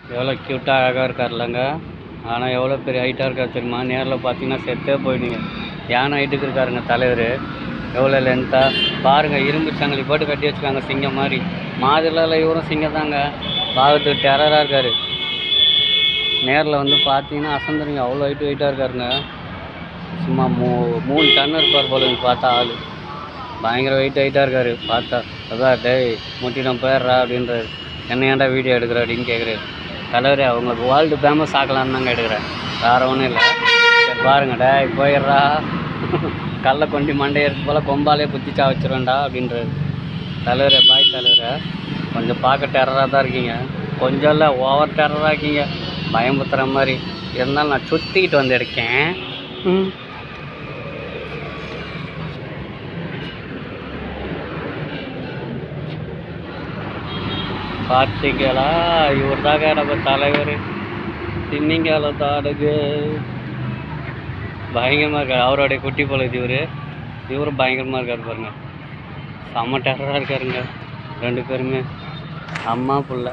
எவ்வளோ க்யூட்டாக அழகாக இருக்கார்லங்க ஆனால் எவ்வளோ பெரிய ஹைட்டாக இருக்கார் தெரியுமா நேரில் பார்த்தீங்கன்னா செத்தே போயிடுங்க யானை ஹைட்டுக்கு இருக்காருங்க தலைவர் எவ்வளோ லென்த்தாக பாருங்கள் இரும்பு சங்கிலி போட்டு கட்டி வச்சுருக்காங்க சிங்கம் மாதிரி மாதிரிலாம் இவரும் சிங்கம் தாங்க பார்க்கறதுக்கு டெரராக இருக்கார் நேரில் வந்து பார்த்தீங்கன்னா அசந்துருங்க அவ்வளோ ஹைட்டு ஹைட்டாக இருக்காருங்க சும்மா மூ மூணு டன் இருப்பார் போல இருக்கு பார்த்தா ஆள் பயங்கர வெயிட் ஹைட்டாக இருக்கார் பார்த்தா அதான் டேய் முட்டினம் போயிடுறா அப்படின்றாரு என்ன ஏன்டா வீடியோ எடுக்கிற அப்படின்னு கேட்குறாரு தலைவர் அவங்களுக்கு வேர்ல்டு ஃபேமஸ் ஆக்கலான்னு தாங்க எடுக்கிறேன் வேறு ஒன்றும் இல்லை சரி பாருங்க டேய் போயிடுறா கல்ல கொண்டு மண்டையை இருக்கு போல் கொம்பாலே குத்திச்சா வச்சிருவேன்டா அப்படின்றாரு தலைவரே பாய் தலைவரே கொஞ்சம் பார்க்க டெரராக தான் இருக்கீங்க கொஞ்சம் இல்லை ஓவர் டெரராக இருக்கீங்க பயமுத்துற மாதிரி இருந்தாலும் நான் சுற்றிக்கிட்டு வந்து இருக்கேன் ம் பார்த்தீங்களா இவர் தாங்க நம்ம தலைவர் தின்னிங்கால தாடுங்க பயங்கரமாக இருக்கார் அவருடைய குட்டி போல இது இவர் இவரும் பயங்கரமாக இருக்கார் பாருங்க செம்ம டெரராக இருக்காருங்க ரெண்டு பேருமே அம்மா புள்ள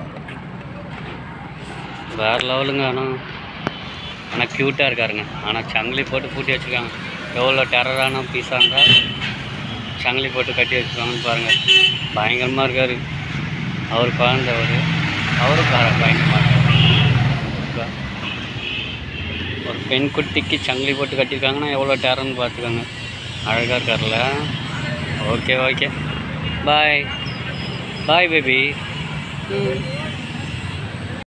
வேற லெவலுங்க ஆனால் ஆனால் க்யூட்டாக இருக்காருங்க ஆனால் சங்கிலி போட்டு பூட்டி வச்சுருக்காங்க எவ்வளோ டெரரான பீஸாங்க சங்கிலி போட்டு கட்டி வச்சுருக்காங்கன்னு பாருங்கள் பயங்கரமாக இருக்கார் அவர் குழந்தை அவர் அவரும் பா- பயங்கரமாக இருக்கார் ஒரு பெண் குட்டிக்கு சங்கிலி போட்டு கட்டியிருக்காங்கன்னா எவ்வளோ டேரன்னு பார்த்துக்கோங்க அழகாக இருக்கார்ல okay okay bye bye baby